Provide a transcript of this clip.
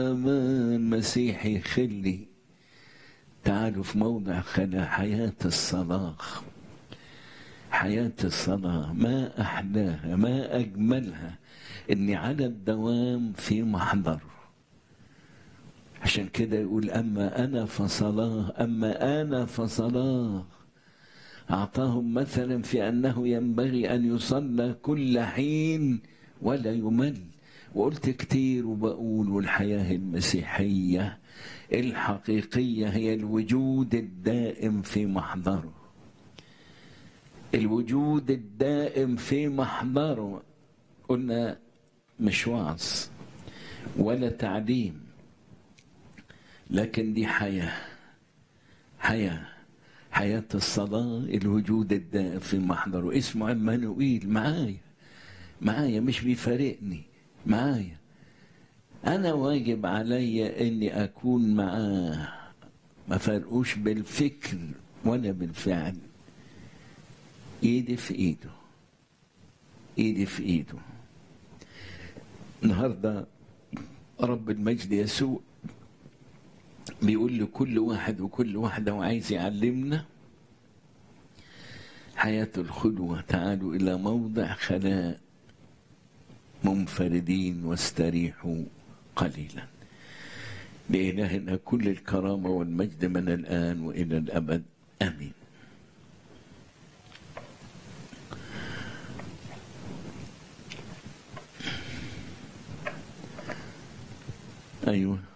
أمان مسيحي خلي تعالوا في موضع خلا حياة الصلاة حياة الصلاة ما أحلاها ما أجملها إني على الدوام في محضره عشان كده يقول أما أنا فصلاة أما أنا فصلاة أعطاهم مثلا في أنه ينبغي أن يصلى كل حين ولا يمل وقلت كتير وبقول والحياة المسيحية الحقيقية هي الوجود الدائم في محضره الوجود الدائم في محضره قلنا مش وعظ ولا تعليم لكن دي حياة حياة حياة الصلاة الوجود الدائم في محضره اسمه عمانوئيل معايا معايا مش بيفارقني معايا أنا واجب علي إني أكون معاه ما فرقوش بالفكر ولا بالفعل إيدي في إيده إيدي في إيده النهاردة رب المجد يسوع بيقول لكل واحد وكل واحدة وعايز يعلمنا حياة الخلوة تعالوا إلى موضع خلاء منفردين واستريحوا قليلا لإلهنا كل الكرامة والمجد من الآن وإلى الأبد آمين أيوه